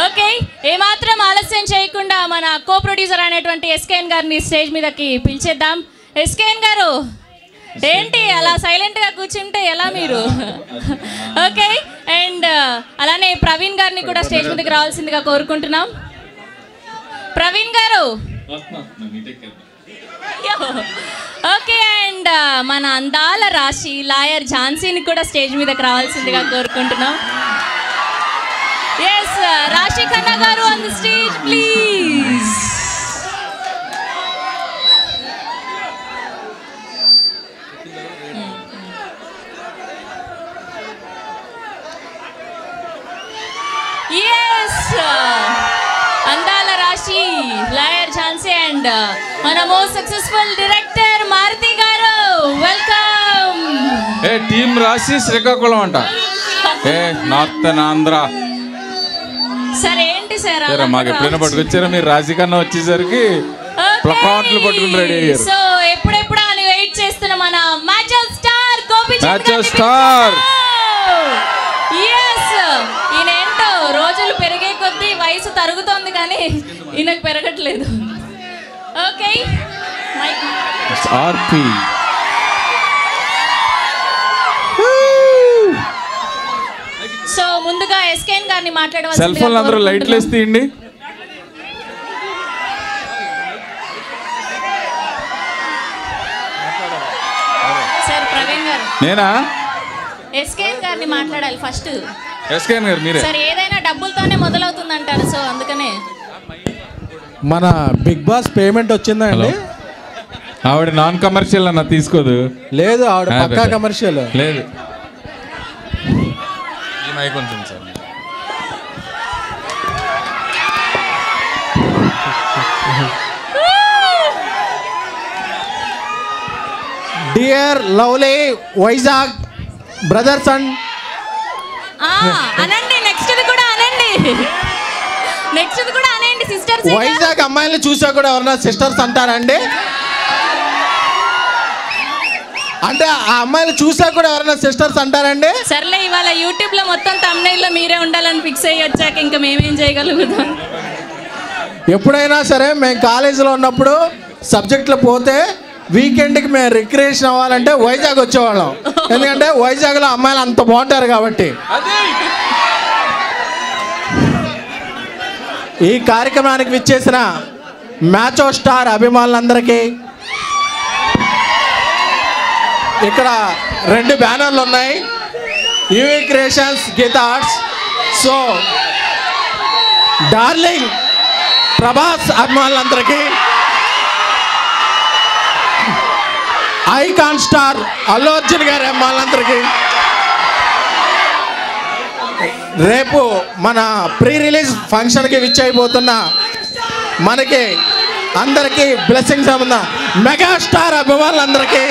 Okay ఏమాత్రం ఆలస్యం చేయకుండా మన కో ప్రొడ్యూసర్ అనేటువంటి ఎస్కేఎన్ గారిని స్టేజ్ మీదకి పిలిచేద్దాం ఎస్కేఎన్ గారు ఏంటి అలా సైలెంట్ గా కూర్చుంటే ఎలా మీరు ఓకే అండ్ అలానే ప్రవీణ్ గారిని కూడా స్టేజ్ మీదకి రావాల్సిందిగా కోరుకుంటున్నాం ప్రవీణ్ గారు ఓకే అండ్ మన అందాల రాశి లాయర్ ఝాన్సీని కూడా స్టేజ్ మీదకి రావాల్సిందిగా కోరుకుంటున్నాం ఎస్ రాశి ఖన్నా గారు on the stage please yes అందాల రాశి లాయర్ ఝాన్సీ అండ్ మన మోస్ట్ సక్సెస్ఫుల్ డైరెక్టర్ మారుతి గారు వెల్కమ్ ఏ టీం రాసి శ్రీకాకుళం అంట ఏ నార్త్ ఆంధ్ర సరే ఏంటి సార్ సరే మాకు ఎప్పుడైనా పట్టుకొచ్చారా మీరు రాశి కన్నా వచ్చేసరికి ప్లకార్డులు పట్టుకుని రెడీ అయ్యారు సో ఎప్పుడెప్పుడు అని వెయిట్ చేస్తున్న మన macho star Gopi Match star. Yes ఈయన ఏంటో రోజులు పెరిగే కొద్దీ వయసు తరుగుతోంది కానీ ఈయనకు పెరగట్లేదు ఓకే ఆర్పి సో ముందుగా ఎస్కేన్ గారిని మాట్లాడవలసిందిగా సెల్ ఫోన్ అందరూ లైట్లు వేసి కోరుకుంటున్నాం. తీయండి సార్ ప్రవీణ్ గారు నేనా ఎస్కేన్ గారిని మాట్లాడాలి ఫస్ట్ ఎస్కేన్ గారు మీరే సార్ ఏదైనా డబ్బులతోనే మొదలవుతుంది అంటారు సో అందుకనే మన బిగ్ బాస్ పేమెంట్ వచ్చిందా అండి ఆవిడ నాన్ కమర్షియల్ అన్న తీసుకోదు లేదు ఆవిడ ఆ, పక్కా పెట్టే. కమర్షియల్ లేదు ఈ మైక్ కొంచెం sir dear lovely Vizag brothers and ah, అనండి నెక్స్ట్ కూడా అనండి నెక్స్ట్ కూడా అనండి సిస్టర్స్ వైజాగ్ అమ్మాయిల్ని చూసా కూడా ఎవరన్నా సిస్టర్స్ అంటారండి అంటే ఆ అమ్మాయిలు చూసా కూడా ఎవరైనా సిస్టర్స్ అంటారండి సర్లే ఇవాళ యూట్యూబ్ లో మొత్తం తమ్నైల్ లో మీరే ఉండాలని ఫిక్స్ అయ్యి వచ్చాక ఇంకా మేమేం చేయగలుగుతాం ఎప్పుడైనా సరే మేము కాలేజీలో ఉన్నప్పుడు సబ్జెక్టులు పోతే వీకెండ్కి మేము రిక్రియేషన్ అవ్వాలంటే వైజాగ్ వచ్చేవాళ్ళం ఎందుకంటే వైజాగ్లో అమ్మాయిలు అంత బాగుంటారు కాబట్టి ఈ కార్యక్రమానికి విచ్చేసిన మ్యాచ్ స్టార్ అభిమానులందరికీ ఇక్కడ రెండు బ్యానర్లు ఉన్నాయి UV creations Geetha arts so darling Prabhas అభిమానులందరికీ ఐకాన్ స్టార్ అల్లు అర్జున్ గారి అభిమానులందరికీ రేపు మన ప్రీ రిలీజ్ ఫంక్షన్కి విచ్చైపోతున్న మనకి అందరికీ బ్లెస్సింగ్స్ ఉన్న మెగాస్టార్ అభిమానులందరికీ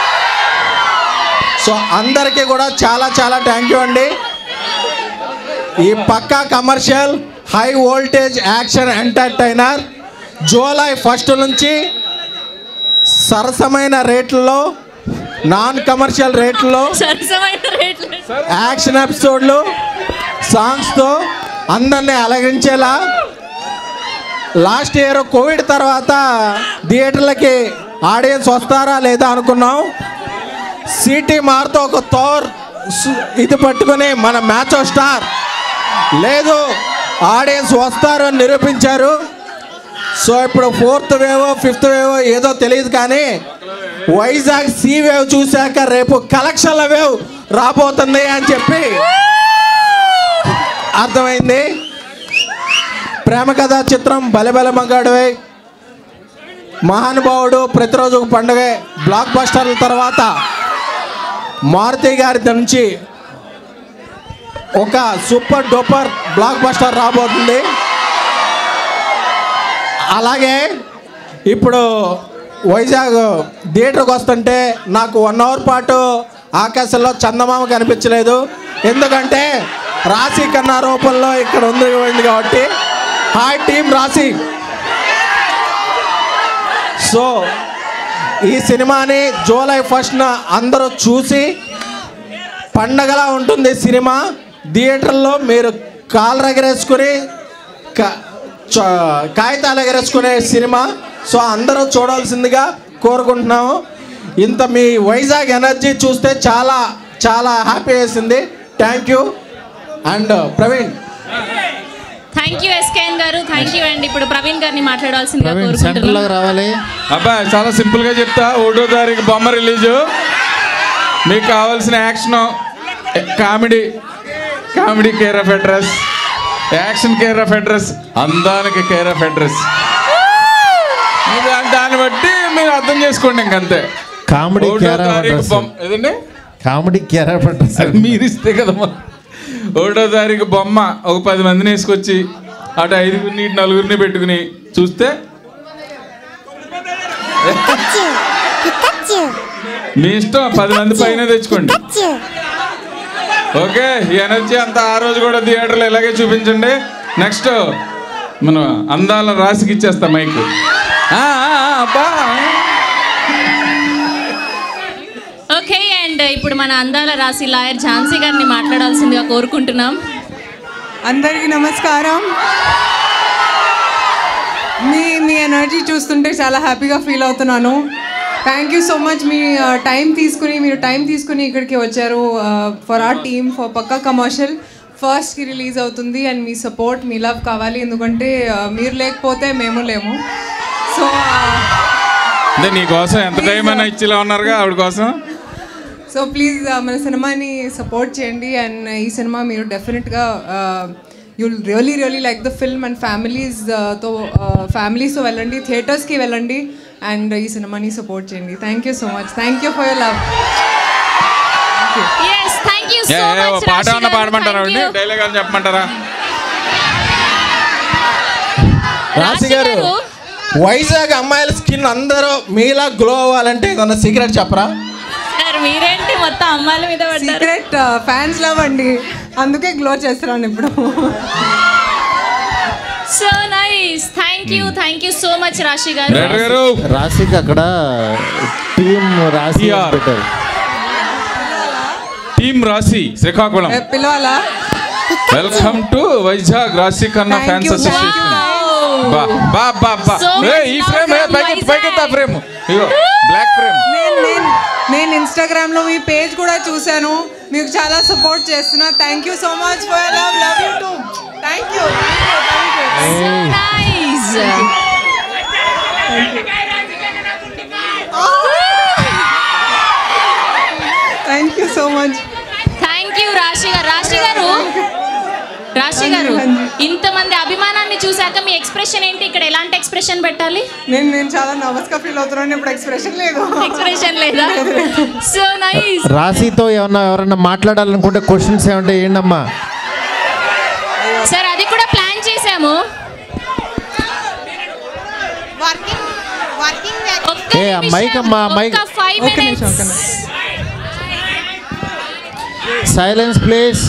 సో అందరికీ కూడా చాలా చాలా థ్యాంక్ యూ అండి ఈ Pakka commercial high voltage action entertainer July first నుంచి సరసమైన రేట్లలో నాన్ కమర్షియల్ రేట్లలో సరసమైన రేట్లు యాక్షన్ ఎపిసోడ్లు సాంగ్స్తో అందరినీ అలగించేలా లాస్ట్ ఇయర్ కోవిడ్ తర్వాత థియేటర్లకి ఆడియన్స్ వస్తారా లేదా అనుకున్నాం సిటీ మారుతో ఒక థోర్ సు- ఇది పట్టుకొని మన మ్యాచ్ స్టార్ లేదు ఆడియన్స్ వస్తారు అని నిరూపించారు సో ఇప్పుడు ఫోర్త్ వేవ్ ఫిఫ్త్ వేవ్ ఏదో తెలియదు కానీ వైజాగ్ సీ వేవ్ చూశాక రేపు కలెక్షన్ల వేవ్ రాబోతుంది అని చెప్పి అర్థమైంది ప్రేమ కథా చిత్రం బలెబల మగాడువై మహానుభావుడు ప్రతిరోజు ఒక పండుగ బ్లాక్ బస్టర్ల తర్వాత మారుతి గారి నుంచి ఒక సూపర్ డూపర్ బ్లాక్ బస్టర్ రాబోతుంది అలాగే ఇప్పుడు వైజాగ్ థియేటర్కి వస్తుంటే నాకు వన్ అవర్ పాటు ఆకాశంలో చందమామ కనిపించలేదు ఎందుకంటే రాశి కన్నా రూపంలో ఇక్కడ ఉంది ఉంది కాబట్టి హాయ్ టీం రాశి సో ఈ సినిమాని జూలై ఫస్ట్న అందరూ చూసి పండగలా ఉంటుంది సినిమా థియేటర్లో మీరు కాలు రగరేసుకుని క- చ- కాగితాలు ఎగరేసుకునే సినిమా సో అందరూ చూడాల్సిందిగా కోరుకుంటున్నాము ఇంత మీ వైజాగ్ ఎనర్జీ చూస్తే చాలా చాలా హ్యాపీ వేసింది thank you and Praveen thank you SKN garu thank you అండి ఇప్పుడు ప్రవీణ్ గారిని మాట్లాడాల్సిందిగా ప్రవీణ్ కోరుకుంటున్నాం సెంటర్లోకి రావాలి అబ్బాయి చాలా సింపుల్ గా చెప్తా ఒకటో తారీఖు బొమ్మ రిలీజు మీకు కావాల్సిన action comedy comedy care of address action care of address అందానికి కేర్ ఆఫ్ అడ్రస్ దాన్ని బట్టి మీరు అర్థం చేసుకోండి ఇంకంతే కామెడీ ఒకటో కేర్ ఆఫ్ తారీఖు అడ్రస్ బొమ్మ ఏదండి కామెడీ కేర్ ఆఫ్ అడ్రస్ అది మీరు ఇస్తే కదా మరి. ఒకటో తారీఖు బొమ్మ ఒక పది మందిని వేసుకొచ్చి అటు ఐదుగురిని ఇటు నలుగురిని పెట్టుకుని చూస్తే మీ ఇష్టం పది మంది పైన తెచ్చుకోండి ఓకే ఈ ఎనర్జీ అంతా ఆ రోజు కూడా థియేటర్లో ఇలాగే చూపించండి నెక్స్ట్ మనం అందాల రాసికి ఇచ్చేస్తాం మైక్ ఆ, ఆ, ఆ, అబ్బా. ఓకే అండ్ ఇప్పుడు మన అందాల రాసి లాయర్ ఝాన్సీ గారిని మాట్లాడాల్సిందిగా కోరుకుంటున్నాం అందరికీ నమస్కారం మీ మీ ఎనర్జీ చూస్తుంటే చాలా హ్యాపీగా ఫీల్ అవుతున్నాను థ్యాంక్ యూ సో మచ్ మీ టైం తీసుకుని మీరు టైం తీసుకుని ఇక్కడికి వచ్చారు for our team for Pakka commercial ఫస్ట్కి రిలీజ్ అవుతుంది అండ్ మీ సపోర్ట్ మీ లవ్ కావాలి ఎందుకంటే uh, మీరు లేకపోతే మేము లేము సో అంటే నీకోసం ఎంత టైం అయినా ఇచ్చేలా ఉన్నారుగా ఆవిడ కోసం సో ప్లీజ్ మన సినిమాని సపోర్ట్ చేయండి అండ్ ఈ సినిమా మీరు డెఫినెట్గా you'll really really like the film and families తో ఫ్యామిలీస్తో వెళ్ళండి థియేటర్స్కి వెళ్ళండి అండ్ ఈ సినిమాని సపోర్ట్ చేయండి thank you so much thank you for your love yes thank you ఏ, సో ఏ, ఓ మచ్ పాట అన్న పాడమంటారా ఆవిడని డైలాగ్ అని చెప్పమంటారా రాశి గారు వైజాగ్ అమ్మాయిల స్కిన్ అందరూ మీలా గ్లో అవ్వాలంటే ఏదన్నా సీక్రెట్ చెప్పరా సార్ మీరేంటి మొత్తం అమ్మాయిల మీద పడ్డారు సీక్రెట్ ఫ్యాన్స్ లవ్ అండి అందుకే గ్లో చేస్తున్నాను ఇప్పుడు so nice thank you thank you so much Raashi garu director గారు రాశికి అక్కడ టీం రాశి అని TR. పెట్టారు టీమ్ రాశి శ్రీకాకుళం ఏ, పిలవాలా welcome to Vizag Raashi Khanna Thank fans you, thank association you. బా బా బా బా So ఏ, much ఈ love ఫ్రేమ్ from పైకి పైకి Vizag. ఫ్రేమ్ ఇగో బ్లాక్ ఫ్రేమ్ నేను నేను నేను ఇన్స్టాగ్రామ్లో మీ పేజ్ కూడా చూశాను మీకు చాలా సపోర్ట్ చేస్తున్నా thank you so much for love love you too thank you thank you thank you so nice thank you so much thank you Raashi garu రాశి గారు రాశి గారు ఇంతమంది అభిమానాన్ని చూశాక మీ ఎక్స్ప్రెషన్ ఏంటి ఇక్కడ ఎలాంటి ఎక్స్ప్రెషన్ పెట్టాలి నేను నేను చాలా నర్వస్గా ఫీల్ అవుతున్నాను ఇప్పుడు ఎక్స్ప్రెషన్ లేదు ఎక్స్ప్రెషన్ లేదా సో నైస్ రాశితో ఏమన్నా ఎవరన్నా మాట్లాడాలనుకుంటే క్వశ్చన్స్ ఏమంటే ఏంటమ్మా సార్ అది కూడా ప్లాన్ చేశాము వర్కింగ్ వర్కింగ్ ఒక్క ఏ, ఆ నిమిషం, మైక్ అమ్మా, మైక్. ఒక్క ఫైవ్ ఒక్క నిమిషం, ఒక్క minutes silence please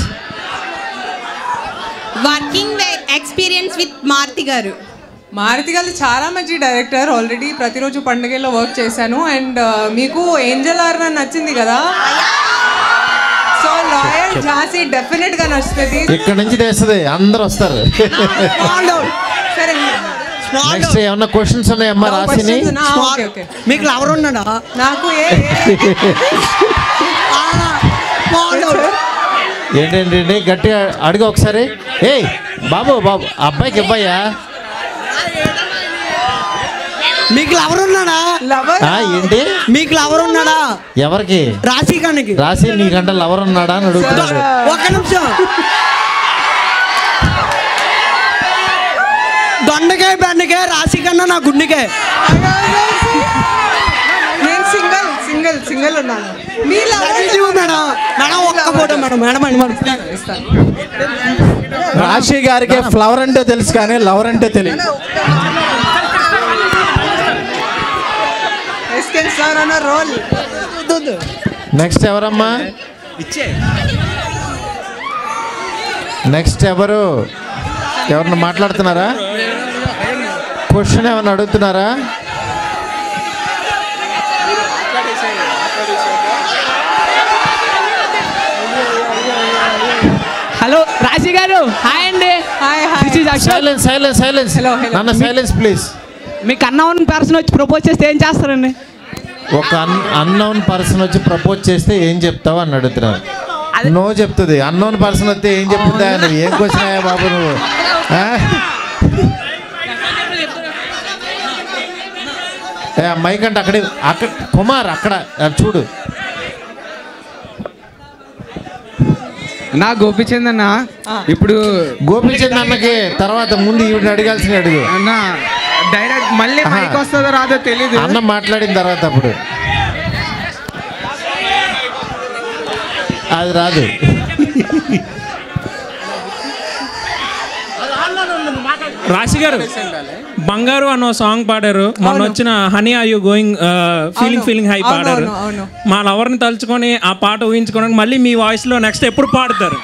working experience with Maruthi garu Maruthi గారు చాలా మంచి డైరెక్టర్ ఆల్రెడీ ప్రతిరోజు పండుగలో వర్క్ చేశాను అండ్ మీకు ఏంజల్ ఆర్ నచ్చింది కదా సో లాయర్ ఝాన్సీ డెఫినెట్ గా నచ్చుతుంది ఇక్కడ నుంచి తెస్తుంది అందరు వస్తారు సరే నెక్స్ట్ ఏమన్నా క్వశ్చన్స్ ఉన్నాయమ్మా రాశిని questions ఉన్నా? ఆ, ఓకే ఓకే మీకు లవర్ ఉన్నాడా నాకు ఏ ఏ- ఏంటంటే గట్టిగా అడుగు ఒకసారి ఏయ్ బాబు బాబు అబ్బాయికి ఇవ్వయ్యా మీకు లవర్ ఉన్నాడా లవర్ ఆ, ఏంటి మీకు లవర్ ఉన్నాడా ఎవరికి రాశికానికి రాసి నీకంటే లవర్ ఉన్నాడా అని అడుగుతున్నాడు ఒక్క నిమిషం దొండకాయ బెండకాయ రాశి కన్నా నా గుండెకాయ నేను సింగిల్ సింగిల్ సింగిల్ ఉన్నాను మీ లవర్ మేడం మేడం ఒక్క ఫోటో మేడం మేడం అని మేడం రాశి గారికి ఫ్లవర్ అంటే తెలుసు కానీ లవర్ అంటే తెలియదు ఎస్కెన్ సార్ అన్న రోల్ నెక్స్ట్ ఎవరమ్మా నెక్స్ట్ ఎవరు ఎవరన్నా మాట్లాడుతున్నారా క్వశ్చన్ ఏమన్నా అడుగుతున్నారా హలో రాశి రాశి గారు హాయ్ అండి hi hi this is Ashok silence silence silence Hello, hello. నాన్న సైలెన్స్ ప్లీజ్ మీకు అన్నౌన్ పర్సన్ వచ్చి ప్రపోజ్ చేస్తే ఏం చేస్తారండి ఒక అన్ అన్నోన్ పర్సన్ వచ్చి ప్రపోజ్ చేస్తే ఏం చెప్తావు అని అడుగుతున్నాను నో చెప్తుంది అన్నోన్ పర్సన్ వస్తే ఏం చెప్తుందా నువ్వు ఏం క్వశ్చన్ బాబు నువ్వు ఆ? ఏ అమ్మాయి కంటే అక్కడే అక్కడ కుమార్ అక్కడ అది చూడు నా గోపిచంద్ అన్న ఇప్పుడు గోపిచంద్ అన్నకి తర్వాత ముందు ఈవిడ అడగాల్సిన అడుగు అన్న డైరెక్ట్ మళ్ళీ ఆహా. మైక్ వస్తుందో రాదో తెలీదు అన్న మాట్లాడిన తర్వాత అప్పుడు అది రాదు రాశి గారు బంగారు అన్న సాంగ్ పాడారు మొన్న వచ్చిన honey are you going feeling feeling high అవును, పాడారు అవును, అవును. మా లవర్ని తలుచుకొని ఆ పాట ఊహించుకోవడానికి మళ్ళీ మీ వాయిస్ లో నెక్స్ట్ ఎప్పుడు పాడతారు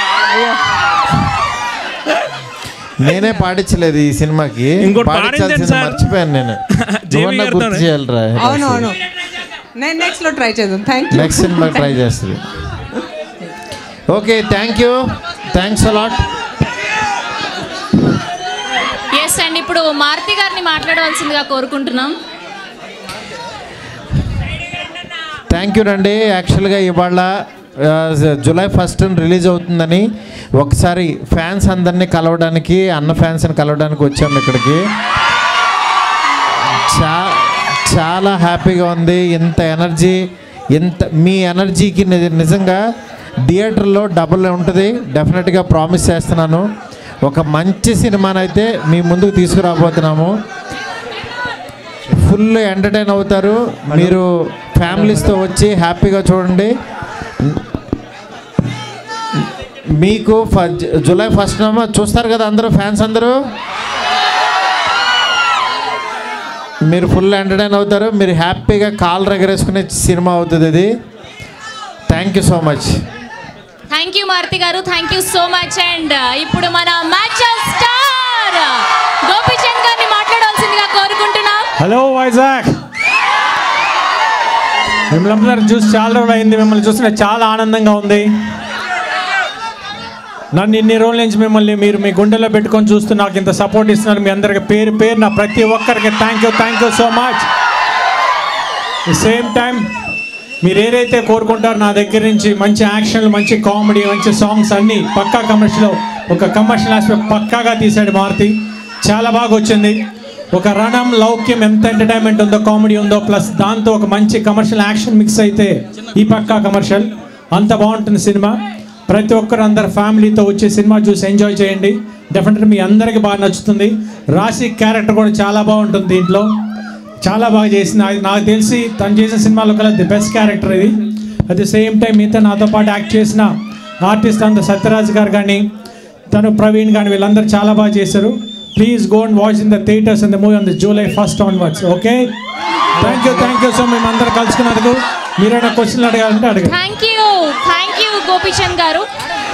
నేనే పాడించలేదు ఈ సినిమాకి ఇంకోటి పాడించాల్సింది పాడించండి సార్. మర్చిపోయాను నేను జేవి నువ్వన్నా గారితోనే. గుర్తు చేయాలిరా అవును అవును నేను నెక్స్ట్ లో ట్రై చేద్దాం థ్యాంక్ యూ నెక్స్ట్ సినిమా ట్రై చేస్తుంది okay thank you thanks a lot yes and ఇప్పుడు మారుతి గారిని మాట్లాడవలసిందిగా కోరుకుంటున్నాం థ్యాంక్ యూ అండి యాక్చువల్గా ఇవాళ ఆ, జూలై ఫస్ట్ రిలీజ్ అవుతుందని ఒకసారి ఫ్యాన్స్ అందరినీ కలవడానికి అన్న ఫ్యాన్స్ని కలవడానికి వచ్చాము ఇక్కడికి చా చాలా హ్యాపీగా ఉంది ఇంత ఎనర్జీ ఇంత మీ ఎనర్జీకి నిజ- నిజంగా థియేటర్లో డబుల్ ఉంటుంది డెఫినెట్గా ప్రామిస్ చేస్తున్నాను ఒక మంచి సినిమానైతే మీ ముందుకు తీసుకురాబోతున్నాము ఫుల్ ఎంటర్టైన్ అవుతారు మీరు ఫ్యామిలీస్తో వచ్చి హ్యాపీగా చూడండి మీకు ఫ- జు- జూలై ఫస్ట్ చూస్తారు కదా అందరూ ఫ్యాన్స్ అందరూ మీరు ఫుల్ ఎంటర్టైన్ అవుతారు మీరు హ్యాపీగా కాల్ ఎగరేసుకునే సినిమా అవుతుంది ఇది thank you so much thank you Maruthi garu thank you so much and ఇప్పుడు మన మ్యాచ్ స్టార్ గోపిచంద్ గారిని మాట్లాడవలసిందిగా కోరుకుంటున్నాం హలో వైజాగ్ మిమ్మల్ని అందరూ చూసి చాలా రోజులు అయింది మిమ్మల్ని చూసిన చాలా ఆనందంగా ఉంది నన్ను ఇన్ని రోజుల నుంచి మిమ్మల్ని మీరు మీ గుండెలో పెట్టుకొని చూస్తూ నాకు ఇంత సపోర్ట్ ఇస్తున్నారు మీ అందరికి పేరు పేరు నా ప్రతి ఒక్కరికి thank you thank you so much the same time మీరు ఏదైతే కోరుకుంటారో నా దగ్గర నుంచి మంచి యాక్షన్లు మంచి కామెడీ మంచి సాంగ్స్ అన్నీ పక్కా కమర్షియల్ ఒక కమర్షియల్ ఆస్పెక్ట్ పక్కాగా తీశాడు మారుతి చాలా బాగా వచ్చింది ఒక రణం లౌక్యం ఎంత ఎంటర్టైన్మెంట్ ఉందో కామెడీ ఉందో ప్లస్ దాంతో ఒక మంచి కమర్షియల్ యాక్షన్ మిక్స్ అయితే ఈ పక్కా కమర్షియల్ అంత బాగుంటుంది సినిమా ప్రతి ఒక్కరు అందరు ఫ్యామిలీతో వచ్చి సినిమా చూసి ఎంజాయ్ చేయండి డెఫినెట్గా మీ అందరికీ బాగా నచ్చుతుంది రాశి క్యారెక్టర్ కూడా చాలా బాగుంటుంది దీంట్లో చాలా బాగా చేసింది అది నాకు తెలిసి తను చేసిన సినిమాలో కల్లా ది బెస్ట్ క్యారెక్టర్ ఇది అట్ ది సేమ్ టైం మిగతా నాతో పాటు యాక్ట్ చేసిన ఆర్టిస్ట్ అంత సత్యరాజ్ గారు కానీ తను ప్రవీణ్ కానీ వీళ్ళందరూ చాలా బాగా చేశారు please go and watch in the theatres in the movie on the July first onwards okay thank you thank you so మేము అందరూ కలుసుకున్నందుకు మీరైనా క్వశ్చన్లు అడగాలంటే అడగండి thank you thank you Gopichand garu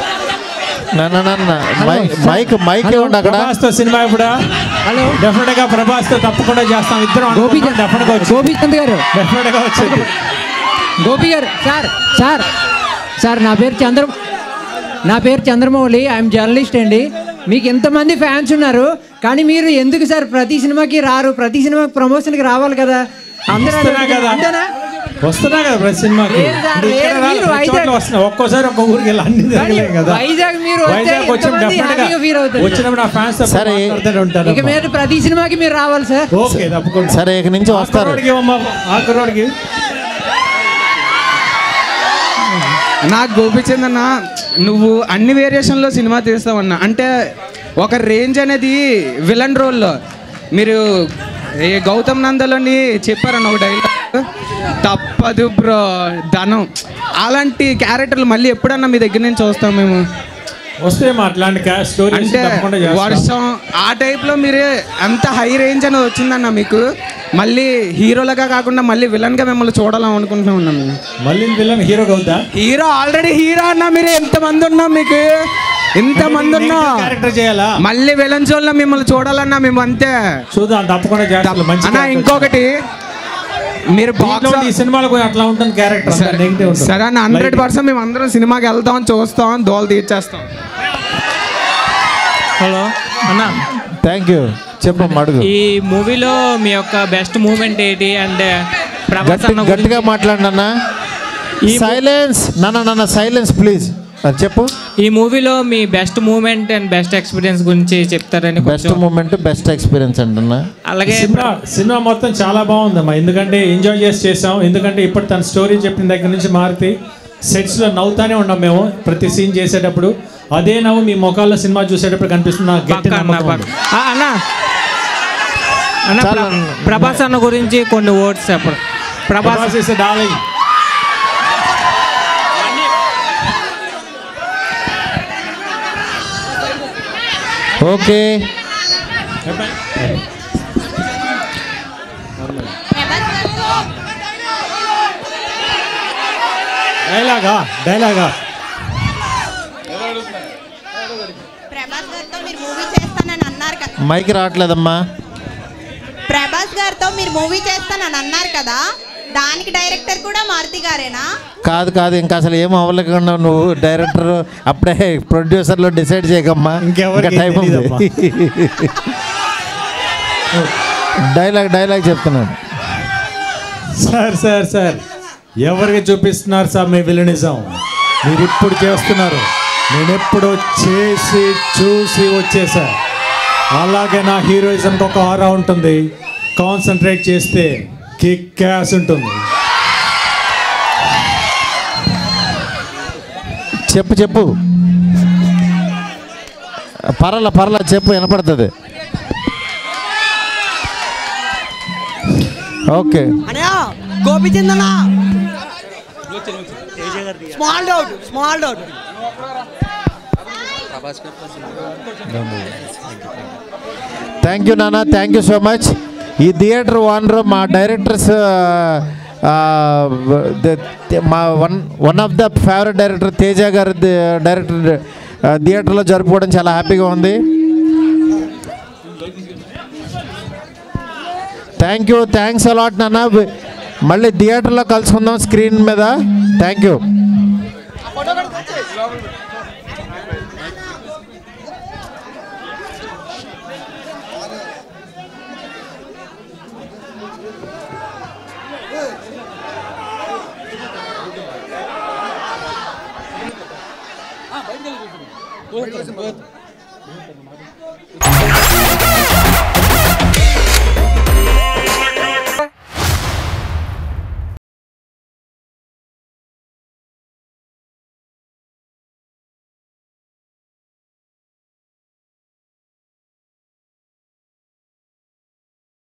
mic mic hello, ఇవ్వండి అక్కడ ప్రభాస్తో సినిమా ఇప్పుడు హలో డెఫినెట్ గా ప్రభాస్తో తప్పకుండా చేస్తాం ఇద్దరం గోపీచంద్ డెఫినెట్ గా వచ్చి గోపీచంద్ గారు డెఫినెట్ గా వచ్చింది గోపి గారు సార్ సార్ సార్ నా పేరు చంద్ర నా పేరు చంద్రమౌళి ఐఎమ్ జర్నలిస్ట్ అండి మీకు ఎంతమంది ఫ్యాన్స్ ఉన్నారు కానీ మీరు ఎందుకు సార్ ప్రతి సినిమాకి రారు ప్రతి సినిమాకి ప్రమోషన్కి రావాలి కదా అందరూ వస్తున్నా కదా అంతేనా? వస్తున్నా కదా ప్రతి సినిమాకి లేదు సార్, అంటే ఇక్కడ లేదు, రాలే, మీరు ప్రతి చోట్ల వైజాగ్- వస్తున్నా ఒక్కోసారి ఒక్క ఊరికి వెళ్ళి అన్ని తిరగలేం కదా వైజాగ్ మీరు వస్తే వైజాగ్ వచ్చి ఎంతమంది డెఫినెట్ హ్యాపీగా ఫీల్ గా అవుతారు. వచ్చినప్పుడు నా ఫ్యాన్స్ సరే. ఉంటారు ఇక మీద ప్రతి సినిమాకి మీరు రావాలి సార్ ఓకే తప్పకుండా సరే ఇక నుంచి వస్తారు ఆకురోడికి ఇవ్వమ్మా, ఆకురోడికి నాకు గోపిచంద్ అన్న నువ్వు అన్ని వేరియేషన్లో సినిమా తీస్తావన్న అంటే ఒక రేంజ్ అనేది విలన్ రోల్లో మీరు ఏ గౌతమ్ నందలోని చెప్పారన్న ఒక డైలాగ్ తప్పదు బ్రో ధనం అలాంటి క్యారెక్టర్లు మళ్ళీ ఎప్పుడన్నా మీ దగ్గర నుంచి చూస్తాం మేము వస్తే మా అట్లాంటి క్యాష్ స్టోరీ అంటే తప్పకుండా చేస్తాం. వర్షం ఆ టైప్లో మీరే అంత హై రేంజ్ అనేది వచ్చిందన్న మీకు మళ్ళీ హీరోలుగా కాకుండా మళ్ళీ విలన్గా మిమ్మల్ని చూడాలని అనుకుంటూ ఉన్నాం మేము మళ్ళీ విలన్ హీరోగా అవుతా హీరో ఆల్రెడీ హీరో అన్న మీరు ఎంతమంది ఉన్నాం మీకు ఎంతమంది ఉన్నా క్యారెక్టర్ చేయాలా మళ్ళీ విలన్ జోన్లో మిమ్మల్ని చూడాలన్నా మేము అంతే చూద్దాం తప్పకుండా చేస్తాం మంచి అన్న character. ఇంకొకటి మీరు దీంట్లో బాక్స్ ఈ సినిమాలో కొంచెం అట్లా ఉంటుంది క్యారెక్టర్ నెగిటివ్ ఉంటుంది సరే అన్న హండ్రెడ్ పర్సెంట్ మేము అందరం సినిమాకి వెళ్తాం చూస్తాం దోలు తీర్చేస్తాం హలో అన్న థ్యాంక్ యూ చెప్పమ్మా అడుగు ఈ మూవీలో మీ యొక్క బెస్ట్ మూమెంట్ ఏంటి అండ్ ప్రభాస్ గట్టి అన్న గట్టిగా గురించి- మాట్లాడినా సైలెన్స్ నాన్న నాన్న సైలెన్స్ ప్లీజ్ చెప్పు ఈ మూవీలో మీ best moment and best experience గురించి చెప్తారని బెస్ట్ కొంచెం మూమెంట్ బెస్ట్ ఎక్స్పీరియన్స్ అంటున్నా అలాగే సినిమా సినిమా మొత్తం చాలా బాగుందమ్మా ఎందుకంటే ఎంజాయ్ చేసి చేసాం ఎందుకంటే ఇప్పుడు తన స్టోరీ చెప్పిన దగ్గర నుంచి మారుతి సెట్స్లో నవ్వుతానే ఉన్నాం మేము ప్రతి సీన్ చేసేటప్పుడు అదే నవ్వు మీ ముఖాల్లో సినిమా చూసేటప్పుడు కనిపిస్తుంది నాకు గట్టి పక్క అన్న నమ్మకం పక్క. ఉంది. ఆ, అన్న అన్న ప్ర- ప్రభాస్ అన్న గురించి కొన్ని వర్డ్స్ చెప్పండి Prabhas Prabhas is a darling. Okay డైలాగా డైలాగా ప్రభాస్ గారితో మీరు మూవీ చేస్తానని అన్నారు కదా మైక్ రావట్లేదమ్మా ప్రభాస్ గారితో మీరు మూవీ చేస్తానని అన్నారు కదా దానికి డైరెక్టర్ కూడా మారుతి గారేనా కాదు కాదు ఇంకా అసలు ఏం అవ్వలేకుండా నువ్వు డైరెక్టర్ అప్పుడే ప్రొడ్యూసర్లో డిసైడ్ చేయకమ్మా ఇంకెవరికి ఇంకా టైం ఉంది తెలీదమ్మా. డైలాగ్ డైలాగ్ చెప్తున్నాను సార్ సార్ సార్ ఎవరికి చూపిస్తున్నారు సార్ మీ విలనిజం మీరు ఇప్పుడు చేస్తున్నారు నేను ఎప్పుడో చేసి చూసి వచ్చేసా అలాగే నా హీరోయిజంకి ఒక ఆరా ఉంటుంది కాన్సన్ట్రేట్ చేస్తే కిక్ క్యాస్ ఉంటుంది చెప్పు చెప్పు పర్ల పర్ల చెప్పు వినపడుతుంది ఓకే అనయా గోపిచంద్ అన్న small doubt small doubt thank you నాన్న థ్యాంక్ యూ సో మచ్ ఈ థియేటర్ ఓనర్ మా డైరెక్టర్స్ మా one one of the favourite director Teja garu director థియేటర్లో జరుపుకోవడం చాలా హ్యాపీగా ఉంది థ్యాంక్ యూ థ్యాంక్స్ అలాట్ నాన్న మళ్ళీ థియేటర్లో కలుసుకుందాం స్క్రీన్ మీద థ్యాంక్ యూ ఆ